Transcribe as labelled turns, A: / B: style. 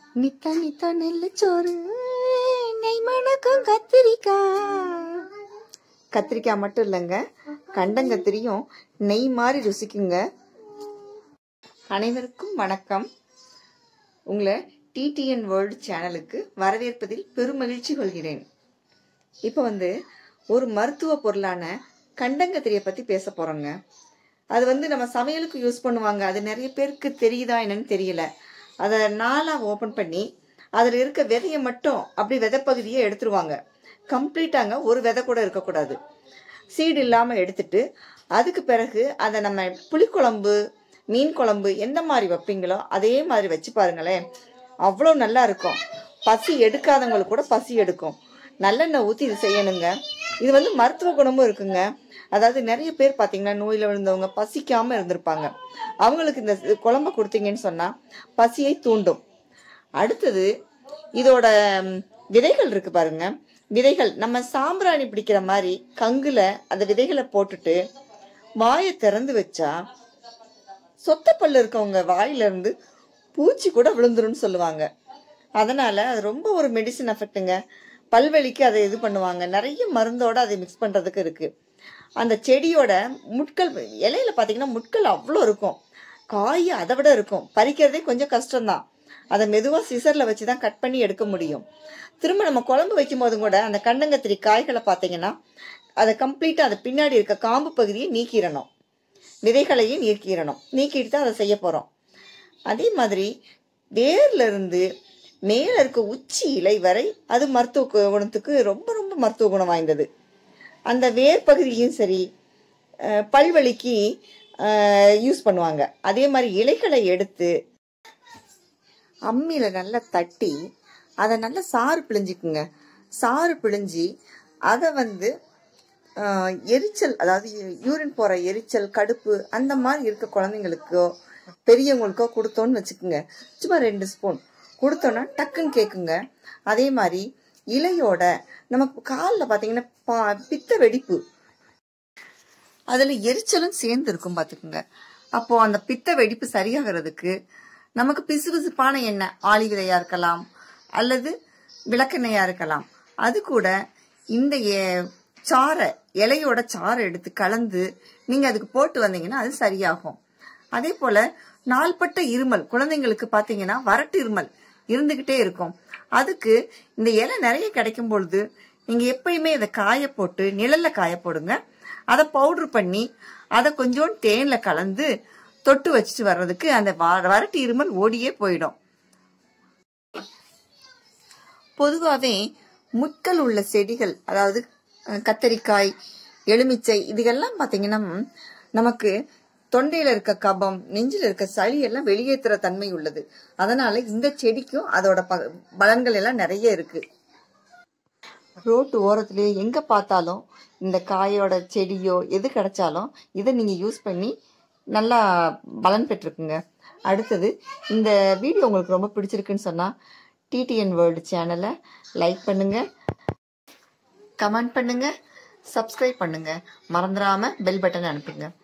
A: நித்த நித்த நெல்லுச்சோறு நெய் மணக்கும் கத்திரிக்காய் கத்திரிக்காய் மட்டும் இல்லைங்க கண்டங்கத்திரியும் நெய் மாதிரி ருசிக்குங்க அனைவருக்கும் வணக்கம் உங்களை டிடிஎன் வேர்ல்டு சேனலுக்கு வரவேற்பதில் பெருமகிழ்ச்சி கொள்கிறேன் இப்போ வந்து ஒரு மருத்துவ பொருளான கண்டங்கத்திரியை பற்றி பேச போகிறோங்க அது வந்து நம்ம சமையலுக்கு யூஸ் பண்ணுவாங்க அது நிறைய பேருக்கு தெரியுதா என்னன்னு தெரியல அதை நாளாக ஓப்பன் பண்ணி அதில் இருக்க விதையை மட்டும் அப்படி விதைப்பகுதியை எடுத்துருவாங்க கம்ப்ளீட்டாங்க ஒரு விதை கூட இருக்கக்கூடாது சீடு இல்லாமல் எடுத்துட்டு அதுக்கு பிறகு அதை நம்ம புளிக்குழம்பு மீன் குழம்பு எந்த மாதிரி வைப்பீங்களோ அதே மாதிரி வச்சு பாருங்களேன் அவ்வளோ நல்லா இருக்கும் பசி எடுக்காதவங்களுக்கு கூட பசி எடுக்கும் நல்லெண்ணெய் ஊற்றி இது செய்யணுங்க இது வந்து மருத்துவ குணமும் இருக்குங்க அதாவது நிறைய பேர் பார்த்தீங்கன்னா நோயில் விழுந்தவங்க பசிக்காமல் இருந்திருப்பாங்க அவங்களுக்கு இந்த குழம்ப கொடுத்தீங்கன்னு சொன்னால் பசியை தூண்டும் அடுத்தது இதோட ம், விதைகள் இருக்கு பாருங்க விதைகள் நம்ம சாம்பிராணி பிடிக்கிற மாதிரி கங்குல அந்த விதைகளை போட்டுட்டு வாயை திறந்து வச்சா சொத்த பல்லு இருக்கவங்க வாயில இருந்து பூச்சி கூட விழுந்துரும்னு சொல்லுவாங்க அதனால அது ரொம்ப ஒரு மெடிசின் எஃபெக்ட்டுங்க பல்வலிக்கு அதை இது பண்ணுவாங்க நிறைய மருந்தோட அதை மிக்ஸ் பண்றதுக்கு இருக்கு அந்த செடியோட முட்கள் இலையில பாத்தீங்கன்னா முட்கள் அவ்வளோ இருக்கும் காய் அதை விட இருக்கும் பறிக்கிறதே கொஞ்சம் கஷ்டம்தான் அதை மெதுவாக சிசரில் வச்சு தான் கட் பண்ணி எடுக்க முடியும் திரும்ப நம்ம குழம்பு வைக்கும் போதும் கூட அந்த கண்டங்கத்திரி காய்களை பார்த்தீங்கன்னா அதை கம்ப்ளீட்டாக அது பின்னாடி இருக்க காம்பு பகுதியை நீக்கிடணும் விதைகளையும் நீக்கிடணும் நீக்கிட்டு தான் அதை செய்ய போகிறோம் அதே மாதிரி வேர்ல இருந்து மேலே இருக்க உச்சி இலை வரை அது மருத்துவ கு- குணத்துக்கு ரொம்ப ரொம்ப மருத்துவ குணம் வாய்ந்தது அந்த வேர் பகுதியும் சரி அஹ், பல்வலிக்கு யூஸ் பண்ணுவாங்க அதே மாதிரி இலைகளை எடுத்து அம்மியில் நல்லா தட்டி அதை நல்லா சாறு பிழிஞ்சிக்குங்க சாறு பிழிஞ்சி அதை வந்து ஆஹ், எரிச்சல் அதாவது யூரின் போகிற எரிச்சல் கடுப்பு அந்த மாதிரி இருக்க குழந்தைங்களுக்கோ பெரியவங்களுக்கோ கொடுத்தோன்னு வச்சுக்கோங்க சும்மா ரெண்டு ஸ்பூன் கொடுத்தோன்னா டக்குன்னு கேட்குங்க அதே மாதிரி இலையோட நமக்கு காலில் பார்த்தீங்கன்னா பா பித்த வெடிப்பு அதில் எரிச்சலும் சேர்ந்து இருக்கும் பார்த்துக்குங்க அப்போ அந்த பித்த வெடிப்பு சரியாகிறதுக்கு நமக்கு பிசுபிசுப்பான எண்ணெய் ஆளி விதையா இருக்கலாம் அல்லது விளக்கெண்ணெயா இருக்கலாம் அது கூட இந்த எ- சாறை இலையோட சாறை எடுத்து கலந்து நீங்க அதுக்கு போட்டு வந்தீங்கன்னா அது சரியாகும் அதே போல நாள்பட்ட இருமல் குழந்தைங்களுக்கு பாத்தீங்கன்னா வறட்டு இருமல் இருந்துகிட்டே இருக்கும் அதுக்கு இந்த இலை நிறைய கிடைக்கும் பொழுது நீங்க எப்பயுமே இதை காய போட்டு நிழல்ல காய போடுங்க அதை பவுடர் பண்ணி அதை கொஞ்சோண்டு தேன்ல கலந்து தொட்டு வச்சுட்டு வர்றதுக்கு அந்த வ- வறட்டு இருமல் ஓடியே போயிடும் பொதுவாகவே முட்கள் உள்ள செடிகள் அதாவது அஹ், கத்தரிக்காய் எலுமிச்சை இதுகெல்லாம் பார்த்தீங்கன்னா நமக்கு தொண்டையில இருக்க கபம் நெஞ்சில் இருக்க சளி எல்லாம் வெளியேற்றுற தன்மை உள்ளது அதனால இந்த செடிக்கும் அதோட ப பலன்கள் எல்லாம் நிறைய இருக்கு ரோட்டு ஓரத்துலயே எங்க பார்த்தாலும் இந்த காயோட செடியோ எது கிடைச்சாலும் இதை நீங்க யூஸ் பண்ணி நல்லா பலன் பெற்றிருக்குங்க அடுத்தது இந்த வீடியோ உங்களுக்கு ரொம்ப பிடிச்சிருக்குன்னு சொன்னா டிடிஎன் வேர்ல்டு சேனலை லைக் பண்ணுங்க கமெண்ட் பண்ணுங்க சப்ஸ்கிரைப் பண்ணுங்க மறந்துடாம பெல் பட்டன் அனுப்புங்க